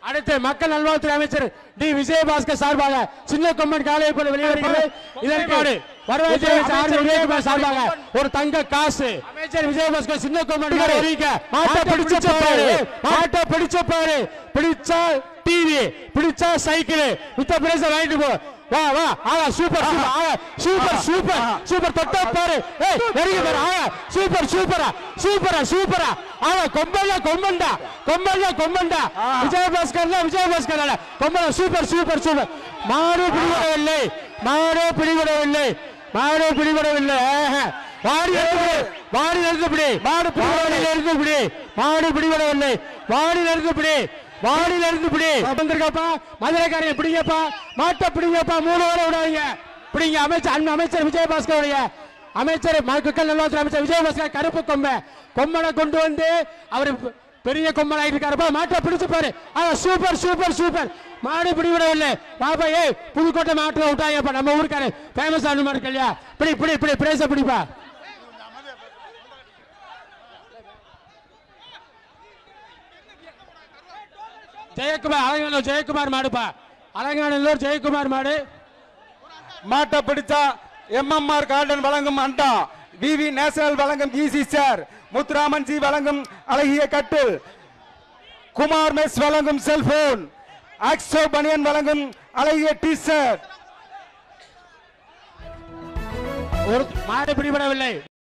அடுத்து மக்கள் நல்வாழ்வுத்துறை அமைச்சர் டி விஜயபாஸ்கர் சார்பாக சின்ன கொம்பன் காலை போல வெளிவருகிறது இதற்கு வருவாய்த்துறை அமைச்சர் ஆர் விஜயகுமார் சார்பாக ஒரு தங்க காசு அமைச்சர் விஜயபாஸ்கர் சின்ன கொம்பன் காலை அறிவிக்க மாட்டை பிடிச்ச பாரு மாட்டை பிடிச்ச பாரு பிடிச்சா டிவி பிடிச்சா சைக்கிள் மித்த பிரைஸ் வாங்கிட்டு போ வா வா ஆகா சூப்பர் சூப்பர் ஆகா சூப்பர் சூப்பர் சூப்பர் தொட்டா பாரு ஏய் நெருங்கி பாரு ஆகா சூப்பர் சூப்பரா சூப்பரா சூப்பரா ஆகா கொம்பல்ல கொம்பண்டா கொம்பல்ல கொம்பண்டா விஜயபாஸ்கர்ல விஜயபாஸ்கர் அல்ல கொம்பல சூப்பர் சூப்பர் சூப்பர் மாடு பிடிபடவில்லை மாடு பிடிபடவில்லை மாடு பிடிபடவில்லை ஆஹா. வாடி எடுத்து வாடி நிறுத்தப்படி மாடு பிடிவாடி நிறுத்தப்படி மாடு பிடிபடவில்லை வாடி நிறுத்தப்படி வாடியில இருந்து பிடி வந்திருக்கப்பா மதுரைக்காரங்க பிடிங்கப்பா மாட்டை பிடிங்கப்பா மூணு வரை விடாதீங்க பிடிங்க அமைச்சர் அன்பு அமைச்சர் விஜயபாஸ்கருடைய அமைச்சர் மக்கள் நல்வாழ்வுத்துறை அமைச்சர் விஜயபாஸ்கர் கருப்பு கொம்பை கொம்பனை கொண்டு வந்து அவர் பெரிய கொம்பன் ஆகிட்டு இருக்காருப்பா மாட்டை பிடிச்சு பாரு ஆ சூப்பர் சூப்பர் சூப்பர் மாடு பிடிவிடவில்லை பாப்பா ஏய் புதுக்கோட்டை மாட்டுல விட்டாங்கப்பா நம்ம ஊருக்காரு ஃபேமஸ் ஆன மாடு இல்லையா பிடி பிடி பிடி பிரேச பிடிப்பா ஜெயக்குமார் அலங்காநல்லூர் ஜெயக்குமார் மாடுப்பா அலங்காநல்லூர் ஜெயக்குமார் மாடு மாட்டை பிடிச்சா எம்எம்ஆர் கார்டன் வழங்கும் அண்டா விவி நேஷனல் வழங்கும் ஈசி சார் முத்துராமன் ஜி வழங்கும் அழகிய கட்டு குமார் மெஸ் வழங்கும் செல்போன் ஆக்ஸோ பனியன் வழங்கும் அழகிய டி ஷர்ட் ஒரு மாடு பிடிபடவில்லை